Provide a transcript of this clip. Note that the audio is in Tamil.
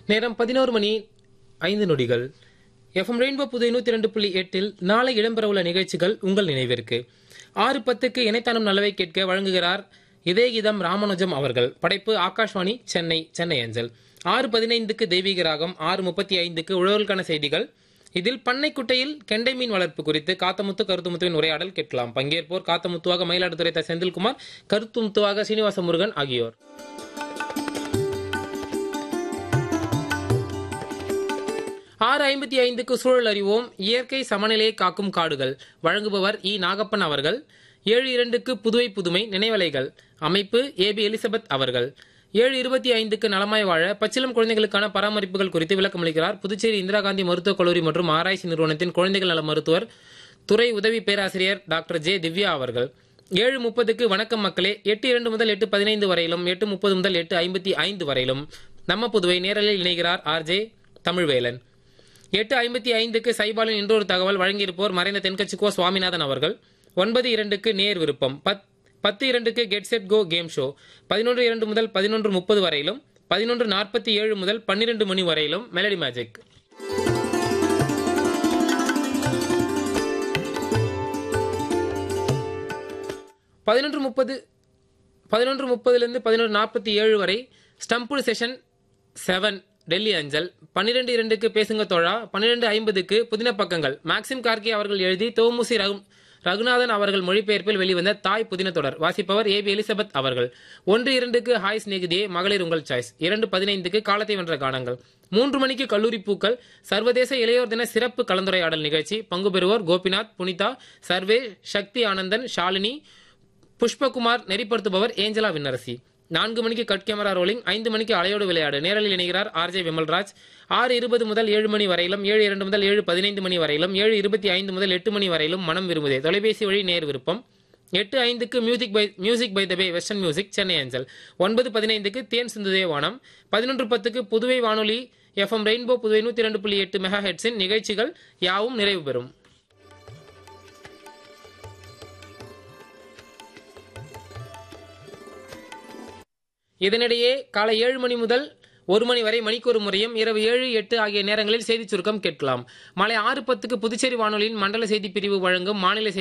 நேரம் பதினோரு மணி ஐந்து நொடிகள் எஃப்எம் ரெயின்போ புது நூத்தி ரெண்டு புள்ளி எட்டில் நாளை இடம்பெறவுள்ள நிகழ்ச்சிகள் உங்கள் நினைவிற்கு ஆறு பத்துக்கு இணைத்தானும் நல்லவை கேட்க வழங்குகிறார் இதயகீதம் ராமானுஜம் அவர்கள் படைப்பு ஆகாஷ்வாணி சென்னை சென்னை அஞ்சல் ஆறு பதினைந்துக்கு தெய்வீக ராகம் ஆறு முப்பத்தி ஐந்துக்கு உழவர்களுக்கான செய்திகள் இதில் பண்ணைக்குட்டையில் கெண்டை மீன் வளர்ப்பு குறித்து காத்தமுத்து கருத்துமுத்துவின் உரையாடல் கேட்கலாம் பங்கேற்போர் காத்தமுத்துவாக மயிலாடுதுறை த. செந்தில்குமார் கருத்துமுத்துவாக சீனிவாச முருகன் ஆகியோர் ஆறு ஐம்பத்தி ஐந்துக்கு சூழல் அறிவோம் இயற்கை சமநிலையை காக்கும் காடுகள் வழங்குபவர் இ நாகப்பன் அவர்கள் ஏழு இரண்டுக்கு புதுவை புதுமை நினைவலைகள் அமைப்பு ஏ பி எலிசபெத் அவர்கள் ஏழு இருபத்தி ஐந்துக்கு நலமாய் வாழ பச்சிலம் குழந்தைகளுக்கான பராமரிப்புகள் குறித்து விளக்கமளிக்கிறார் புதுச்சேரி இந்திரா காந்தி மருத்துவக் கல்லூரி மற்றும் ஆராய்ச்சி நிறுவனத்தின் குழந்தைகள் நல மருத்துவர் துறை உதவி பேராசிரியர் டாக்டர் ஜே திவ்யா அவர்கள் ஏழு முப்பதுக்கு வணக்கம் மக்களே எட்டு இரண்டு முதல் எட்டு பதினைந்து வரையிலும் எட்டு முப்பது முதல் எட்டு ஐம்பத்தி ஐந்து வரையிலும் நம்ம புதுவை நேரலில் இணைகிறார் ஆர்ஜே தமிழ்வேலன் எட்டு ஐம்பத்தி ஐந்துக்கு சைபாலின் இன்றொரு தகவல் வழங்கியிருப்போர் மறைந்த தென்கட்சி கோ சுவாமிநாதன் அவர்கள் ஒன்பது இரண்டுக்கு நேர் விருப்பம் பத் பத்து இரண்டுக்கு get set go game show பதினொன்று இரண்டு முதல் பதினொன்று முப்பது வரையிலும் பதினொன்று நாற்பத்தி ஏழு முதல் பன்னிரண்டு மணி வரையிலும் மெலடி மேஜிக் பதினொன்று முப்பது பதினொன்று முப்பதுலேருந்து பதினொன்று நாற்பத்தி ஏழு வரை ஸ்டம்புல் செஷன் செவன் டெல்லி அஞ்சல் பன்னிரெண்டு இரண்டுக்கு பேசுங்க தோழா பன்னிரெண்டு ஐம்பதுக்கு புதின பக்கங்கள் மேக்சிம் கார்கே அவர்கள் எழுதி தோமுசி ரகு ரகுநாதன் அவர்கள் மொழிபெயர்ப்பில் வெளிவந்த தாய் புதின தொடர் வாசிப்பவர் ஏ பி எலிசபெத் அவர்கள் ஒன்று இரண்டுக்கு ஹாய் சிநேகிதியே மகளிர் உங்கள் சாய்ஸ் இரண்டு பதினைந்துக்கு காலத்தை வென்ற கானங்கள் மூன்று மணிக்கு கல்லூரி பூக்கள் சர்வதேச இளையோர் தின சிறப்பு கலந்துரையாடல் நிகழ்ச்சி பங்கு பெறுவோர் கோபிநாத் புனிதா சர்வே சக்தி ஆனந்தன் ஷாலினி புஷ்பகுமார் நெறிப்படுத்துபவர் ஏஞ்சலா விண்ணரசி நான்கு மணிக்கு கட் கேமரா ரோலிங் ஐந்து மணிக்கு அலையோடு விளையாடு நேரலில் இணைகிறார் ஆர்ஜே விமல்ராஜ் ஆறு இருபது முதல் ஏழு மணி வரையிலும் ஏழு இரண்டு முதல் ஏழு பதினைந்து மணி வரையிலும் ஏழு இருபத்தி ஐந்து முதல் எட்டு மணி வரையிலும் மனம் விரும்புதே தொலைபேசி வழி நேர் விருப்பம் எட்டு ஐந்துக்கு music by music by the bay western music Chennai அஞ்சல் ஒன்பது பதினைந்துக்கு தேன் சிந்துதே வானம் பதினொன்று பத்துக்கு புதுவை வானொலி எஃப்எம் ரெயின்போ புதுவை நூத்தி ரெண்டு புள்ளி எட்டு மெகா ஹெட்ஸின் நிகழ்ச்சிகள் யாவும் நிறைவு பெறும் இதனிடையே காலை ஏழு மணி முதல் ஒரு மணி வரை மணிக்கு ஒரு முறையும் இரவு ஏழு எட்டு ஆகிய நேரங்களில் செய்திச் சுருக்கம் கேட்கலாம் மாலை ஆறு பத்துக்கு புதுச்சேரி வானொலியின் மண்டல செய்தி பிரிவு வழங்கும் மாநில